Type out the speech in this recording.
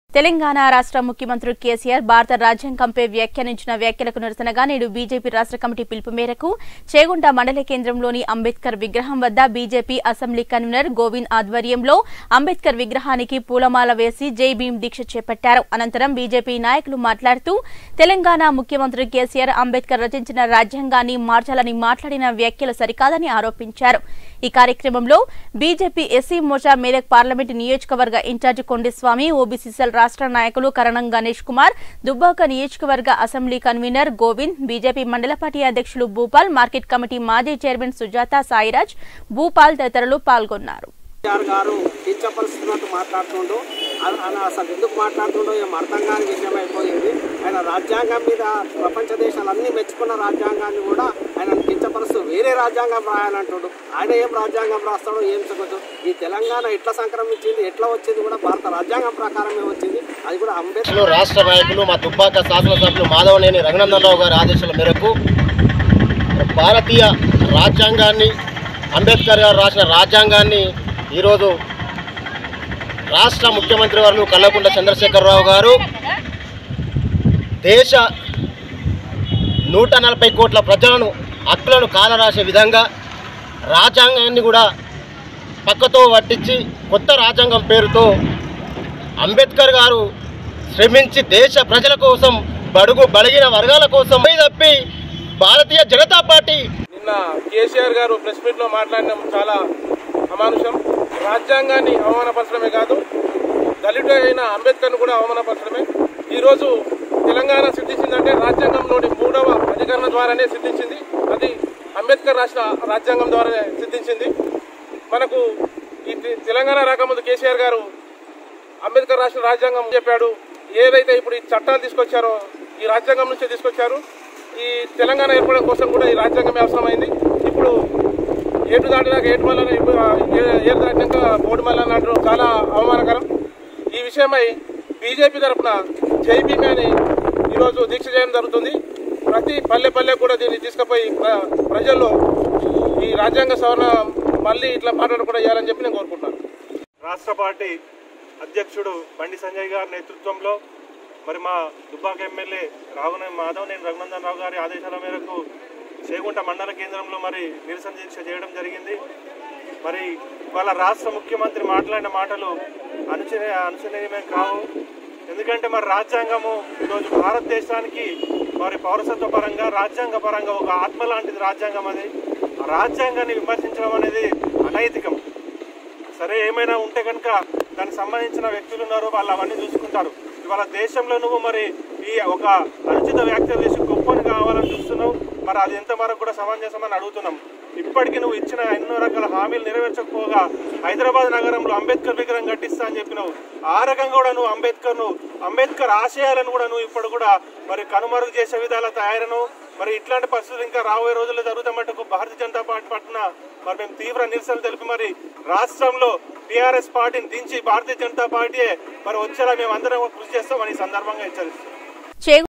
తెలంగాణ రాష్ట్ర ముఖ్యమంత్రి కేసీఆర్ భారత రాజ్యాంగంపై వ్యాఖ్యానించిన వ్యాఖ్యలకు నిరసనగా నేడు బీజేపీ రాష్ట్ర కమిటీ పిలుపు మేరకు చేగుంట మండల కేంద్రంలోని అంబేద్కర్ విగ్రహం వద్ద బీజేపీ అసెంబ్లీ కన్వీనర్ గోవింద్ ఆధ్వర్యంలో అంబేద్కర్ విగ్రహానికి పూలమాల వేసి జై భీమ్ దీక్ష చేపట్టారు అనంతరం బీజేపీ నాయకులు మాట్లాడుతూ తెలంగాణ ముఖ్యమంత్రి కేసీఆర్ అంబేద్కర్ రచించిన రాజ్యాంగాన్ని మార్చాలని మాట్లాడిన వ్యాఖ్యలు సరికాదని ఆరోపించారు ఈ కార్యక్రమంలో BJP SC Morcha Medak parliament నియోజకవర్గ ఇన్ఛార్జి కొండస్వామి ఓబీసీ సెల్ రాష్ట్ర నాయకులు కరణం గణేష్ కుమార్ దుబ్బాక నియోజకవర్గ assembly convener Govind BJP mandal party అధ్యక్షులు భూపాల్ మార్కెట్ కమిటీ మాజీ చైర్మన్ సుజాత సాయిరాజ్ భూపాల్ తదితరులు పాల్గొన్నారు కేసీఆర్ గారు కించపరుస్తున్నట్టు మాట్లాడుతుండు అ- ఆయన అసలు ఎందుకు మాట్లాడుతుండో ఏం అర్థం కాని విషయం అయిపోయింది ఆయన రాజ్యాంగం మీద ప్రపంచ దేశాలన్నీ మెచ్చుకున్న రాజ్యాంగాన్ని కూడా ఆయన కించపరుస్తూ వేరే రాజ్యాంగం రాయాలంటుడు ఆయన ఏం రాజ్యాంగం రాస్తాడో ఏం చెప్పదు ఈ తెలంగాణ ఎట్లా సంక్రమించింది ఎట్లా వచ్చింది కూడా భారత రాజ్యాంగం ప్రకారమే వచ్చింది అది కూడా అంబేద్కర్ అధ్యక్షులు రాష్ట్ర నాయకులు మా దుబ్బాక శాసనసభ్యులు మాధవనేని రఘునందనరావు గారి ఆదేశాల మేరకు భారతీయ రాజ్యాంగాన్ని అంబేద్కర్ గారు రాసిన రాజ్యాంగాన్ని ఈరోజు రాష్ట్ర ముఖ్యమంత్రి వారు కల్లకుంట చంద్రశేఖరరావు గారు దేశ నూట నలభై కోట్ల ప్రజలను హక్కులను కాలరాసే విధంగా రాజ్యాంగాన్ని కూడా పక్కతో పట్టించి కొత్త రాజ్యాంగం పేరుతో అంబేద్కర్ గారు శ్రమించి దేశ ప్రజల కోసం బడుగు బలిగిన వర్గాల కోసం తప్పి భారతీయ జనతా పార్టీ నిన్న కేసీఆర్ గారు ప్రెస్ మీట్ లో మాట్లాడడం చాలా అమానుషం రాజ్యాంగాన్ని అవమానపరచడమే కాదు దళితుడు అయిన అంబేద్కర్ను కూడా అవమానపరచడమే ఈరోజు తెలంగాణ సిద్ధించిందంటే రాజ్యాంగంలోని మూడవ అధికరణ ద్వారానే సిద్ధించింది అది అంబేద్కర్ రాసిన రాజ్యాంగం ద్వారానే సిద్ధించింది మనకు ఈ తె- తెలంగాణ రాకముందు కేసీఆర్ గారు అంబేద్కర్ రాసిన రాజ్యాంగం చెప్పాడు ఏదైతే ఇప్పుడు ఈ చట్టాలు తీసుకొచ్చారో ఈ రాజ్యాంగం నుంచే తీసుకొచ్చారు ఈ తెలంగాణ ఏర్పడడం కోసం కూడా ఈ రాజ్యాంగమే అవసరమైంది ఇప్పుడు ఏటు దాటినాక ఏటు మల్ల ఏటు దాటినాక బోర్డు మల్ల అన్నట్టు చాలా అవమానకరం ఈ విషయమై బీజేపీ తరఫున జైపీమీ అని ఈరోజు దీక్ష చేయడం జరుగుతుంది ప్రతి పల్లె పల్లె కూడా దీన్ని తీసుకుపోయి ప్ర- ప్రజల్లో ఈ రాజ్యాంగ సవరణ మళ్ళీ ఇట్లా మాట్లాడకుండా చేయాలని చెప్పి నేను కోరుకుంటున్నాను రాష్ట్ర పార్టీ అధ్యక్షుడు బండి సంజయ్ గారి నేతృత్వంలో మరి మా దుబ్బాక ఎమ్మెల్యే రావున మాధవ్ నేను రఘునందన్ రావు గారి ఆదేశాల మేరకు చేగుంట మండల కేంద్రంలో మరి నిరసన దీక్ష చేయడం జరిగింది మరి వాళ్ళ రాష్ట్ర ముఖ్యమంత్రి మాట్లాడిన మాటలు అనుచర అనుచనీయమే కావు ఎందుకంటే మరి రాజ్యాంగము ఈరోజు భారతదేశానికి మరి పౌరసత్వ పరంగా రాజ్యాంగ పరంగా ఒక ఆత్మ లాంటిది రాజ్యాంగం అది ఆ రాజ్యాంగాన్ని విమర్శించడం అనేది అనైతికం సరే ఏమైనా ఉంటే కనుక దానికి సంబంధించిన వ్యక్తులు ఉన్నారు వాళ్ళు అవన్నీ చూసుకుంటారు ఇవాళ దేశంలో నువ్వు మరి ఈ ఒక అనుచిత వ్యాఖ్యలు చేసి గొప్పని కావాలని చూస్తున్నావు మరి అది ఎంతవరకు కూడా సమంజసమని అడుగుతున్నాం ఇప్పటికీ నువ్వు ఇచ్చిన ఎన్నో రకాల హామీలు నెరవేర్చకపోగా హైదరాబాద్ నగరంలో అంబేద్కర్ విగ్రహం కట్టిస్తా అని చెప్పినావు ఆ రకంగా కూడా నువ్వు అంబేద్కర్ను అంబేద్కర్ ఆశయాలను కూడా నువ్వు ఇప్పుడు కూడా మరి కనుమరుగు చేసే విధాల తయారను మరి ఇట్లాంటి పరిస్థితులు ఇంకా రాబోయే రోజుల్లో జరుగుతామంటూ భారతీయ జనతా పార్టీ పట్ల మరి మేము తీవ్ర నిరసన తెలిపి మరి రాష్ట్రంలో టీఆర్ఎస్ పార్టీని దించి భారతీయ జనతా పార్టీ మరి వచ్చేలా మేము అందరం కృషి చేస్తామని ఈ సందర్భంగా హెచ్చరిస్తున్నాం చేగు